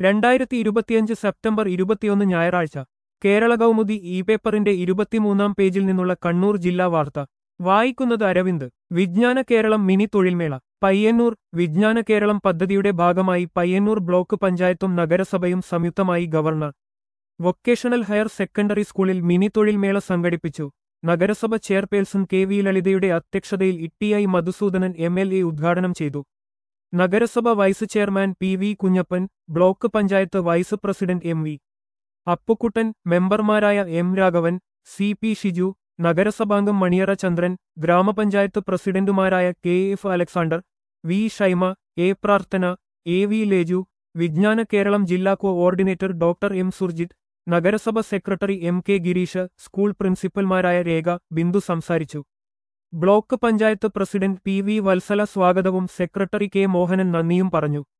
രണ്ടായിരത്തി ഇരുപത്തിയഞ്ച് സെപ്റ്റംബർ ഇരുപത്തിയൊന്ന് ഞായറാഴ്ച കേരള കൗമുദി ഇ പേപ്പറിന്റെ ഇരുപത്തിമൂന്നാം പേജിൽ നിന്നുള്ള കണ്ണൂർ ജില്ലാ വാർത്ത വായിക്കുന്നത് അരവിന്ദ് വിജ്ഞാന കേരളം മിനി തൊഴിൽമേള പയ്യന്നൂർ വിജ്ഞാന കേരളം പദ്ധതിയുടെ ഭാഗമായി പയ്യന്നൂർ ബ്ലോക്ക് പഞ്ചായത്തും നഗരസഭയും സംയുക്തമായി ഗവർണർ വൊക്കേഷണൽ ഹയർ സെക്കൻഡറി സ്കൂളിൽ മിനി തൊഴിൽമേള സംഘടിപ്പിച്ചു നഗരസഭ ചെയർപേഴ്സൺ കെ വി ലളിതയുടെ അധ്യക്ഷതയിൽ ഇട്ടിഐ മധുസൂദനൻ എം എൽ എ ഉദ്ഘാടനം ചെയ്തു നഗരസഭ vice chairman P V Kunhappan block panchayat vice president M V Appukuttan മെമ്പർമാരായ M Raghavan C P Shiju നഗരസഭാംഗം മണിയറ ചന്ദ്രൻ ഗ്രാമപഞ്ചായത്ത് പ്രസിഡന്റുമാരായ K F Alexander V Shyma A Prarthana A V Leju Vijnana Keralam ജില്ലാ കോഓർഡിനേറ്റർ ഡോക്ടർ എം സുർജിത് നഗരസഭ secretary M K Girish school പ്രിൻസിപ്പൽമാരായ രേഖ ബിന്ദു സംസാരിച്ചു block panchayat president P V Vatsala സ്വാഗതവും സെക്രട്ടറി കെ മോഹനൻ നന്ദിയും പറഞ്ഞു